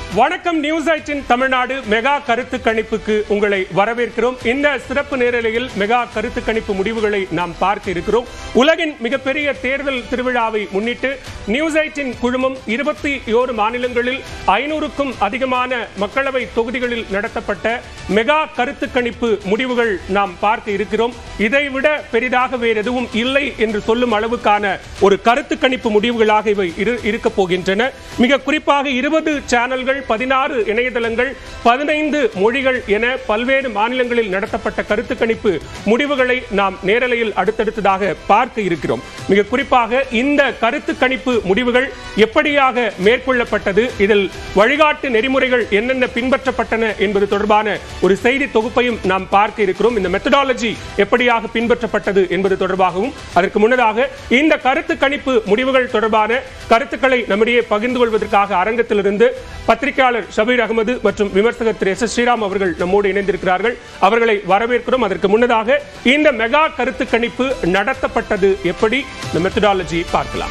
வணக்கம் news eighteen Tamil Nadu mega கருத்து கணிப்புக்கு உங்களை வரவேற்கிறோம் இந்த சிறப்பு நேரலையில் மெகா கருத்து கணிப்பு முடிவுகளை நாம் பார்க்க இருக்கிறோம் உலகின் மிகப்பெரிய தேர்தல் திருவிழாவை முன்னிட்டு நியூஸ் எயிட்டின் குழுமம் இருபத்தி ஓரு மாநிலங்களில் ஐநூறுக்கும் அதிகமான மக்களவை தொகுதிகளில் நடத்தப்பட்ட மெகா கருத்து கணிப்பு முடிவுகள் நாம் பார்க்க இருக்கிறோம் இதைவிட பெரிதாக வேறு எதுவும் இல்லை என்று சொல்லும் அளவுக்கான ஒரு கருத்து கணிப்பு முடிவுகளாக இவை இரு- இருக்கப் போகின்றன மிக குறிப்பாக இருபது சேனல்கள் பதினாறு இணையதளங்கள் பதினைந்து மொழிகள் என பல்வேறு மாநிலங்களில் நடத்தப்பட்ட கருத்து கணிப்பு முடிவுகளை நாம் நேரலையில் அடுத்தடுத்ததாக பார்க்க இருக்கிறோம் மிக குறிப்பாக இந்த கருத்து கணிப்பு முடிவுகள் எப்படியாக மேற்கொள்ளப்பட்டது இதில் வழிகாட்டு நெறிமுறைகள் என்னென்ன பின்பற்றப்பட்டன என்பது தொடர்பான ஒரு செய்தி தொகுப்பையும் நாம் பார்க்க இருக்கிறோம் இந்த மெத்தடாலஜி எப்படியாக பின்பற்றப்பட்டது என்பது தொடர்பாகவும் அதற்கு முன்னதாக இந்த கருத்து கணிப்பு முடிவுகள் தொடர்பான கருத்துக்களை நம்மிடையே பகிர்ந்து கொள்வதற்காக அரங்கத்திலிருந்து பத்திரிகையாளர் ஷபீர் அகமது மற்றும் விமர்சகர் திரு எஸ் எஸ் ஸ்ரீராம் அவர்கள் நம்மோடு இணைந்திருக்கிறார்கள் அவர்களை வரவேற்கிறோம் அதற்கு முன்னதாக இந்த மெகா கருத்து கணிப்பு நடத்தப்பட்டது எப்படி இந்த மெத்தடாலஜி பார்க்கலாம்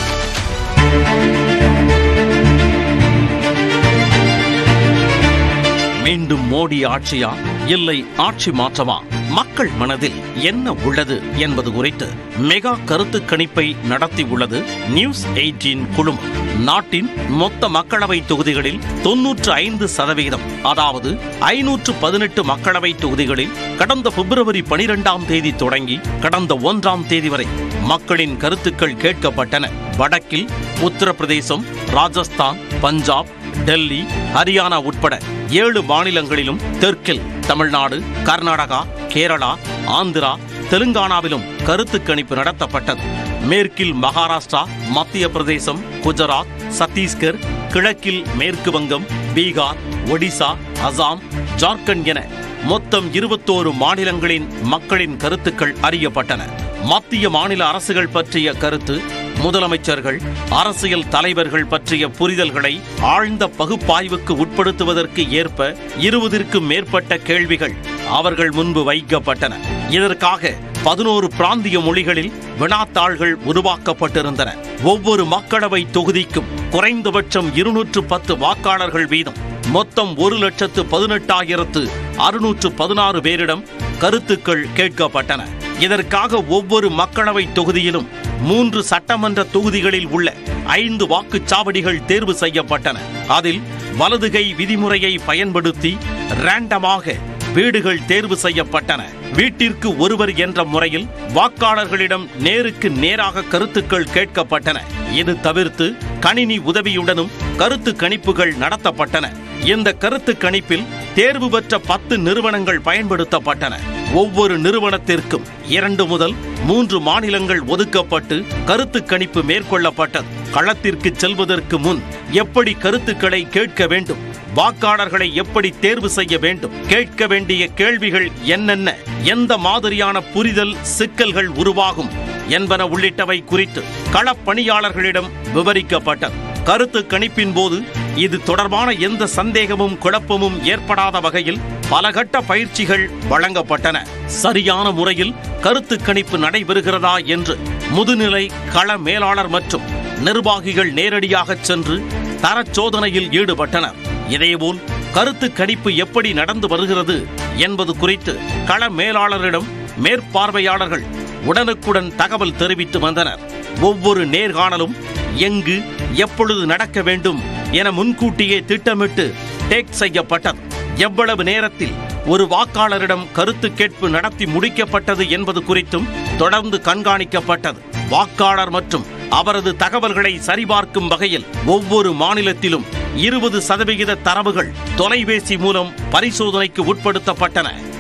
மீண்டும் மோடி ஆட்சியா இல்லை ஆட்சி மாற்றமா மக்கள் மனதில் என்ன உள்ளது என்பது குறித்து மெகா கருத்து கணிப்பை நடத்தியுள்ளது நியூஸ் எயிட்டீன் குழுமம் நாட்டின் மொத்த மக்களவை தொகுதிகளில் தொன்னூற்று ஐந்து சதவிகிதம் அதாவது ஐநூற்று பதினெட்டு மக்களவை தொகுதிகளில் கடந்த பிப்ரவரி பனிரெண்டாம் தேதி தொடங்கி கடந்த ஒன்றாம் தேதி வரை மக்களின் கருத்துக்கள் கேட்கப்பட்டன வடக்கில் உத்தரப்பிரதேசம் ராஜஸ்தான் பஞ்சாப் டெல்லி ஹரியானா உட்பட ஏழு மாநிலங்களிலும் தெற்கில் தமிழ்நாடு கர்நாடகா கேரளா ஆந்திரா தெலுங்கானாவிலும் கருத்து கணிப்பு நடத்தப்பட்டது மேற்கில் மகாராஷ்டிரா மத்திய பிரதேசம் குஜராத் சத்தீஸ்கர் கிழக்கில் மேற்கு வங்கம் பீகார் ஒடிசா அசாம் ஜார்க்கண்ட் என மொத்தம் இருபத்தோரு மாநிலங்களின் மக்களின் கருத்துக்கள் அறியப்பட்டன மத்திய மாநில அரசுகள் பற்றிய கருத்து முதலமைச்சர்கள் அரசியல் தலைவர்கள் பற்றிய புரிதல்களை ஆழ்ந்த பகுப்பாய்வுக்கு உட்படுத்துவதற்கு ஏற்ப இருபதிற்கும் மேற்பட்ட கேள்விகள் அவர்கள் முன்பு வைக்கப்பட்டன இதற்காக பதினோரு பிராந்திய மொழிகளில் வினாத்தாள்கள் உருவாக்கப்பட்டிருந்தன ஒவ்வொரு மக்களவை தொகுதிக்கும் குறைந்தபட்சம் இருநூற்று பத்து வாக்காளர்கள் வீதம் மொத்தம் ஒரு லட்சத்து பதினெட்டாயிரத்து அறுநூற்று பதினாறு பேரிடம் கருத்துக்கள் கேட்கப்பட்டன இதற்காக ஒவ்வொரு மக்களவை தொகுதியிலும் மூன்று சட்டமன்ற தொகுதிகளில் உள்ள ஐந்து வாக்குச்சாவடிகள் தேர்வு செய்யப்பட்டன அதில் வலதுகை விதிமுறையை பயன்படுத்தி ரேண்டமாக வீடுகள் தேர்வு செய்யப்பட்டன வீட்டிற்கு ஒருவர் என்ற முறையில் வாக்காளர்களிடம் நேருக்கு நேராக கருத்துக்கள் கேட்கப்பட்டன இது தவிர்த்து கணினி உதவியுடனும் கருத்து கணிப்புகள் நடத்தப்பட்டன இந்த கருத்து கணிப்பில் தேர்வு பெற்ற பத்து நிறுவனங்கள் பயன்படுத்தப்பட்டன ஒவ்வொரு நிறுவனத்திற்கும் இரண்டு முதல் மூன்று மாநிலங்கள் ஒதுக்கப்பட்டு கருத்து கணிப்பு மேற்கொள்ளப்பட்டது களத்திற்கு செல்வதற்கு முன் எப்படி கருத்துக்களை கேட்க வேண்டும் வாக்காளர்களை எப்படி தேர்வு செய்ய வேண்டும் கேட்க வேண்டிய கேள்விகள் என்னென்ன எந்த மாதிரியான புரிதல் சிக்கல்கள் உருவாகும் என்பன உள்ளிட்டவை குறித்து களப்பணியாளர்களிடம் விவரிக்கப்பட்டது கருத்து கணிப்பின் போது இது தொடர்பான எந்த சந்தேகமும் குழப்பமும் ஏற்படாத வகையில் பல கட்ட பயிற்சிகள் வழங்கப்பட்டன சரியான முறையில் கருத்து கணிப்பு நடைபெறுகிறதா என்று முதுநிலை கள மேலாளர் மற்றும் நிர்வாகிகள் நேரடியாக சென்று தரச் சோதனையில் ஈடுபட்டனர் இதேபோல் கருத்து கணிப்பு எப்படி நடந்து வருகிறது என்பது குறித்து கள மேலாளரிடம் மேற்பார்வையாளர்கள் உடனுக்குடன் தகவல் தெரிவித்து வந்தனர் ஒவ்வொரு நேர்காணலும் எங்கு எப்பொழுது நடக்க வேண்டும் என முன்கூட்டியே திட்டமிட்டு டேக் செய்யப்பட்டது எவ்வளவு நேரத்தில் ஒரு வாக்காளரிடம் கருத்து கேட்பு நடத்தி முடிக்கப்பட்டது என்பது குறித்தும் தொடர்ந்து கண்காணிக்கப்பட்டது வாக்காளர் மற்றும் அவரது தகவல்களை சரிபார்க்கும் வகையில் ஒவ்வொரு மாநிலத்திலும் இருபது சதவிகித தரவுகள் தொலைபேசி மூலம் பரிசோதனைக்கு உட்படுத்தப்பட்டன